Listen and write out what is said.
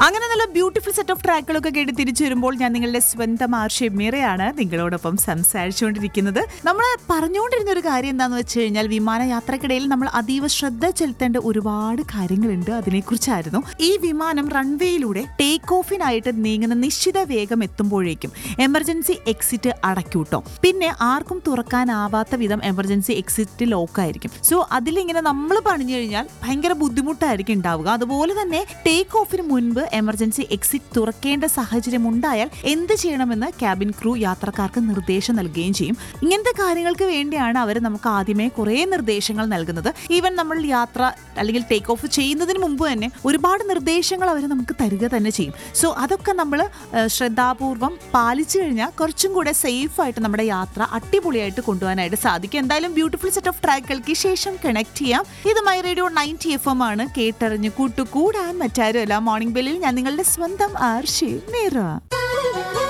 അങ്ങനെ നല്ല beautiful set of ട്രാക്കുകളൊക്കെ കേട്ട് തിരിച്ചു വരുമ്പോൾ ഞാൻ നിങ്ങളുടെ സ്വന്തം ആർഷി മീറയാണ് നിങ്ങളോടൊപ്പം സംസാരിച്ചുകൊണ്ടിരിക്കുന്നത് നമ്മൾ പറഞ്ഞുകൊണ്ടിരുന്ന ഒരു കാര്യം എന്താണെന്ന് വെച്ച് കഴിഞ്ഞാൽ വിമാനയാത്രക്കിടയിൽ നമ്മൾ അതീവ ശ്രദ്ധ ചെലുത്തേണ്ട ഒരുപാട് കാര്യങ്ങളുണ്ട് അതിനെക്കുറിച്ചായിരുന്നു ഈ വിമാനം റൺവേയിലൂടെ ടേക്ക് ഓഫിനായിട്ട് നീങ്ങുന്ന നിശ്ചിത വേഗം എത്തുമ്പോഴേക്കും എമർജൻസി എക്സിറ്റ് അടയ്ക്കൂട്ടോ പിന്നെ ആർക്കും തുറക്കാനാവാത്ത വിധം എമർജൻസി എക്സിറ്റ് ലോക്കായിരിക്കും സോ അതിലിങ്ങനെ നമ്മൾ പണിഞ്ഞു കഴിഞ്ഞാൽ ഭയങ്കര ബുദ്ധിമുട്ടായിരിക്കും ഉണ്ടാവുക അതുപോലെ തന്നെ ടേക്ക് ഓഫിന് മുൻപ് എമർജൻസി എക്സിറ്റ് തുറക്കേണ്ട സാഹചര്യം ഉണ്ടായാൽ എന്ത് ചെയ്യണമെന്ന് ക്യാബിൻ ക്രൂ യാത്രക്കാർക്ക് നിർദ്ദേശം നൽകുകയും ചെയ്യും ഇങ്ങനത്തെ കാര്യങ്ങൾക്ക് വേണ്ടിയാണ് അവർ നമുക്ക് ആദ്യമേ കുറേ നിർദ്ദേശങ്ങൾ നൽകുന്നത് ഈവൻ നമ്മൾ യാത്ര അല്ലെങ്കിൽ ടേക്ക് ഓഫ് ചെയ്യുന്നതിന് മുമ്പ് തന്നെ ഒരുപാട് നിർദ്ദേശങ്ങൾ അവർ നമുക്ക് തരിക തന്നെ ചെയ്യും സോ അതൊക്കെ നമ്മൾ ശ്രദ്ധാപൂർവം പാലിച്ചു കഴിഞ്ഞാൽ കുറച്ചും കൂടെ സേഫ് ആയിട്ട് നമ്മുടെ യാത്ര അടിപൊളിയായിട്ട് കൊണ്ടുപോകാനായിട്ട് സാധിക്കും എന്തായാലും ബ്യൂട്ടിഫുൾ സെറ്റ് ഓഫ് ട്രാക്കുകൾക്ക് ശേഷം കണക്ട് ചെയ്യാം ഇത് my radio ninety F M ആണ് കേട്ടറിഞ്ഞ് കൂട്ടുകൂടാൻ മറ്റാരും അല്ല മോർണിംഗ് ബെല്ലിൽ ഞാൻ നിങ്ങളുടെ സ്വന്തം ആർഷി മീറ